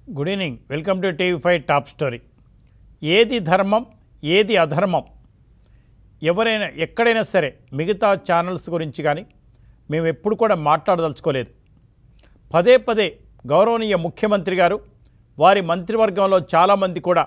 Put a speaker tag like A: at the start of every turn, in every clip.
A: good evening welcome to TV five top story ఏది ధర్మం ఏది అధర్మం ఎవరైనా ఎక్కడైనా సరే మిగతా ఛానల్స్ గురించి కానీ మేము ఎప్పుడు కూడా మాట్లాడదలుచుకోలేదు పదే పదే గౌరవనీయ ముఖ్యమంత్రి గారు వారి మంత్రివర్గంలో చాలామంది కూడా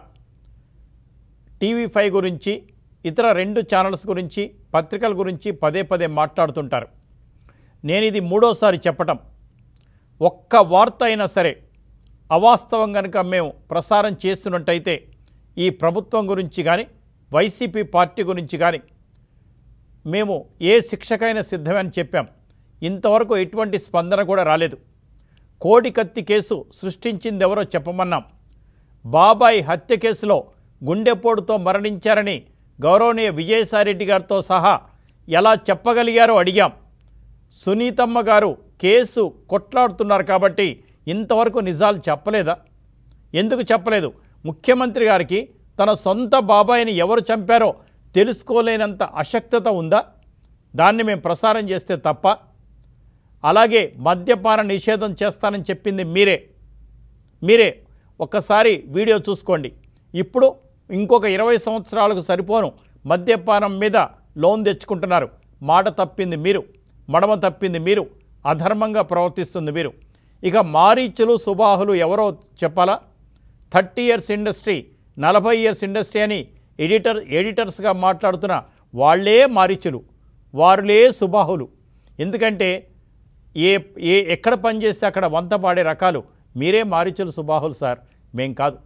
A: టీవీ ఫైవ్ గురించి ఇతర రెండు ఛానల్స్ గురించి పత్రికల గురించి పదే పదే మాట్లాడుతుంటారు నేను ఇది మూడోసారి చెప్పటం ఒక్క వార్త అయినా సరే అవాస్తవం కనుక మేము ప్రసారం చేస్తున్నట్టయితే ఈ ప్రభుత్వం గురించి కానీ వైసీపీ పార్టీ గురించి కానీ మేము ఏ శిక్షకైనా సిద్ధమే అని చెప్పాం ఇంతవరకు ఎటువంటి స్పందన కూడా రాలేదు కోడి కత్తి కేసు సృష్టించింది ఎవరో చెప్పమన్నాం బాబాయ్ హత్య కేసులో గుండెపోటుతో మరణించారని గౌరవనీయ విజయసాయిరెడ్డి గారితో సహా ఎలా చెప్పగలిగారో అడిగాం సునీతమ్మ గారు కేసు కొట్లాడుతున్నారు కాబట్టి ఇంతవరకు నిజాలు చెప్పలేదా ఎందుకు చెప్పలేదు ముఖ్యమంత్రి గారికి తన సొంత బాబాయిని ఎవరు చంపారో తెలుసుకోలేనంత అశక్తత ఉందా దాన్ని మేము ప్రసారం చేస్తే తప్ప అలాగే మద్యపాన నిషేధం చేస్తానని చెప్పింది మీరే మీరే ఒక్కసారి వీడియో చూసుకోండి ఇప్పుడు ఇంకొక ఇరవై సంవత్సరాలకు సరిపోను మద్యపానం మీద లోన్ తెచ్చుకుంటున్నారు మాట తప్పింది మీరు మడమ తప్పింది మీరు అధర్మంగా ప్రవర్తిస్తుంది మీరు ఇక మారీచులు సుబాహులు ఎవరో చెప్పాలా థర్టీ ఇయర్స్ ఇండస్ట్రీ నలభై ఇయర్స్ ఇండస్ట్రీ అని ఎడిటర్ ఎడిటర్స్గా మాట్లాడుతున్న వాళ్ళే మారీచులు వారులే సుబాహులు ఎందుకంటే ఏ ఏ ఎక్కడ పనిచేస్తే అక్కడ వంత పాడే రకాలు మీరే మారీచులు సుబాహులు సార్ మేం కాదు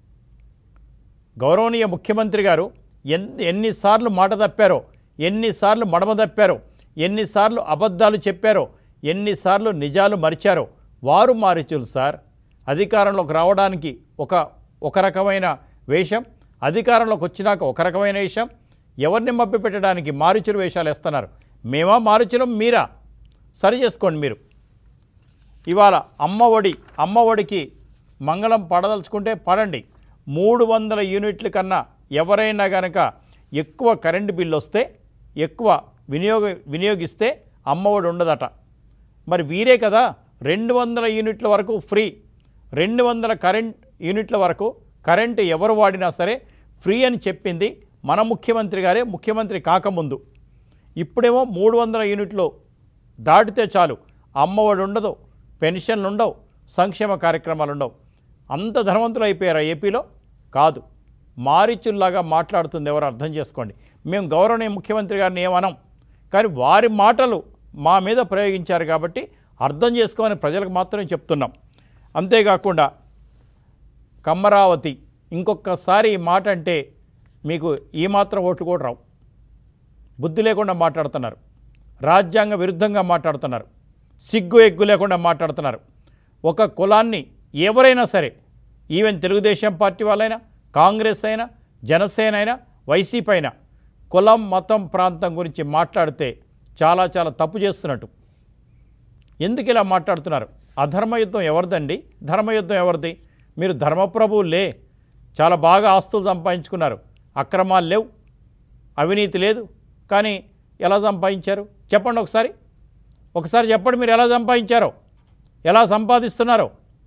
A: గౌరవనీయ ముఖ్యమంత్రి గారు ఎన్ ఎన్నిసార్లు మాట తప్పారో ఎన్నిసార్లు మడమ తప్పారో ఎన్నిసార్లు అబద్ధాలు చెప్పారో ఎన్నిసార్లు నిజాలు మరిచారో వారు మారిచులు సార్ అధికారంలోకి రావడానికి ఒక ఒక రకమైన వేషం అధికారంలోకి వచ్చినాక ఒక రకమైన వేషం ఎవరిని మభ్యపెట్టడానికి మారుచులు వేషాలు వేస్తున్నారు మేమా మారుచులం మీరా సరి చేసుకోండి మీరు ఇవాళ అమ్మ ఒడి అమ్మ ఒడికి మంగళం పడదలుచుకుంటే పడండి మూడు వందల యూనిట్ల కన్నా ఎవరైనా కనుక ఎక్కువ కరెంటు బిల్లు వస్తే ఎక్కువ వినియోగ వినియోగిస్తే అమ్మ ఒడి ఉండదట మరి వీరే కదా రెండు వందల యూనిట్ల వరకు ఫ్రీ రెండు వందల కరెంట్ యూనిట్ల వరకు కరెంటు ఎవరు వాడినా సరే ఫ్రీ అని చెప్పింది మన ముఖ్యమంత్రి గారే ముఖ్యమంత్రి కాకముందు ఇప్పుడేమో మూడు వందల యూనిట్లు దాటితే చాలు అమ్మఒడి ఉండదు పెన్షన్లు ఉండవు సంక్షేమ కార్యక్రమాలు ఉండవు అంత ధనవంతులు అయిపోయారా ఏపీలో కాదు మారిచుల్లాగా మాట్లాడుతుంది ఎవరు అర్థం చేసుకోండి మేము గౌరవనీయ ముఖ్యమంత్రి గారిని ఏమనం కానీ వారి మాటలు మా మీద ప్రయోగించారు కాబట్టి అర్థం చేసుకోమని ప్రజలకు మాత్రమే చెప్తున్నాం అంతేకాకుండా కమ్మరావతి ఇంకొకసారి ఈ మాట అంటే మీకు ఈ మాత్రం ఓట్లు కూడా రావు బుద్ధి లేకుండా మాట్లాడుతున్నారు రాజ్యాంగ విరుద్ధంగా మాట్లాడుతున్నారు సిగ్గు ఎగ్గు లేకుండా మాట్లాడుతున్నారు ఒక కులాన్ని ఎవరైనా సరే ఈవెన్ తెలుగుదేశం పార్టీ వాళ్ళైనా కాంగ్రెస్ అయినా జనసేన అయినా వైసీపీ అయినా కులం మతం ప్రాంతం గురించి మాట్లాడితే చాలా చాలా తప్పు చేస్తున్నట్టు ఎందుకు ఇలా మాట్లాడుతున్నారు అధర్మయుద్ధం ఎవరిదండి ధర్మయుద్ధం ఎవరిది మీరు ధర్మప్రభువులే చాలా బాగా ఆస్తులు సంపాదించుకున్నారు అక్రమాలు లేవు అవినీతి లేదు కానీ ఎలా సంపాదించారు చెప్పండి ఒకసారి ఒకసారి చెప్పండి మీరు ఎలా సంపాదించారో ఎలా సంపాదిస్తున్నారో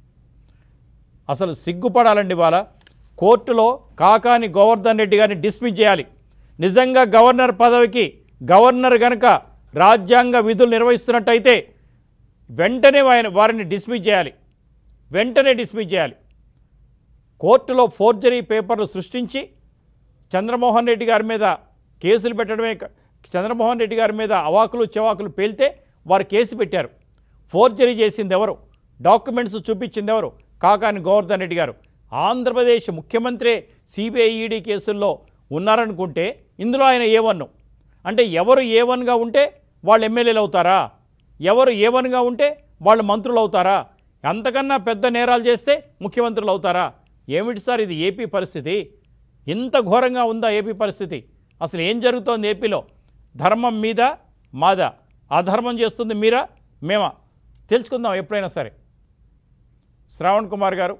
A: అసలు సిగ్గుపడాలండి వాళ్ళ కోర్టులో కాకాని గోవర్ధన్ రెడ్డి గారిని డిస్మిస్ చేయాలి నిజంగా గవర్నర్ పదవికి గవర్నర్ గనక రాజ్యాంగ విధులు నిర్వహిస్తున్నట్టయితే వెంటనే ఆయన వారిని డిస్మిస్ చేయాలి వెంటనే డిస్మిస్ చేయాలి కోర్టులో ఫోర్జరీ పేపర్లు సృష్టించి చంద్రమోహన్ రెడ్డి గారి మీద కేసులు పెట్టడమే క- చంద్రమోహన్ రెడ్డి గారి మీద అవాకులు చెవాకులు పేలితే వారు కేసు పెట్టారు ఫోర్జరీ చేసింది ఎవరు డాక్యుమెంట్స్ చూపించింది ఎవరు కాకాని గోవర్ధన్ రెడ్డి గారు ఆంధ్రప్రదేశ్ ముఖ్యమంత్రి సిబిఐ ఈడీ కేసుల్లో ఉన్నారనుకుంటే ఇందులో ఆయన ఏ వన్ అంటే ఎవరు ఏ వన్గా ఉంటే వాళ్ళు ఎమ్మెల్యేలు అవుతారా ఎవరు ఏ వన్గా ఉంటే వాళ్ళు మంత్రులు అవుతారా అంతకన్నా పెద్ద నేరాలు చేస్తే ముఖ్యమంత్రులు అవుతారా ఏమిటి సార్ ఇది ఏపీ పరిస్థితి ఇంత ఘోరంగా ఉందా ఏపీ పరిస్థితి అసలు ఏం జరుగుతోంది ఏపీలో ధర్మం మీద మాదా అధర్మం చేస్తుంది మీరా మేమా తెలుసుకుందాం ఎప్పుడైనా సరే శ్రావణ్ కుమార్ గారు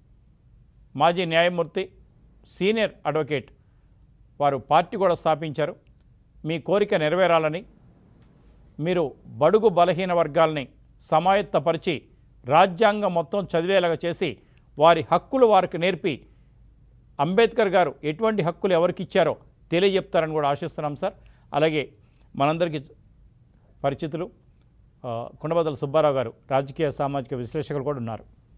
A: మాజీ న్యాయమూర్తి సీనియర్ అడ్వకేట్ వారు పార్టీ కూడా స్థాపించారు మీ కోరిక నెరవేరాలని మీరు బడుగు బలహీన వర్గాల్ని సమాయత్తపరిచి రాజ్యాంగం మొత్తం చదివేలాగా చేసి వారి హక్కులు వారికి నేర్పి అంబేద్కర్ గారు ఎటువంటి హక్కులు ఎవరికి ఇచ్చారో తెలియజెప్తారని కూడా ఆశిస్తున్నాం సార్ అలాగే మనందరికీ పరిచితులు ఆ, కుండబద్దల సుబ్బారావు గారు రాజకీయ సామాజిక విశ్లేషకులు కూడా ఉన్నారు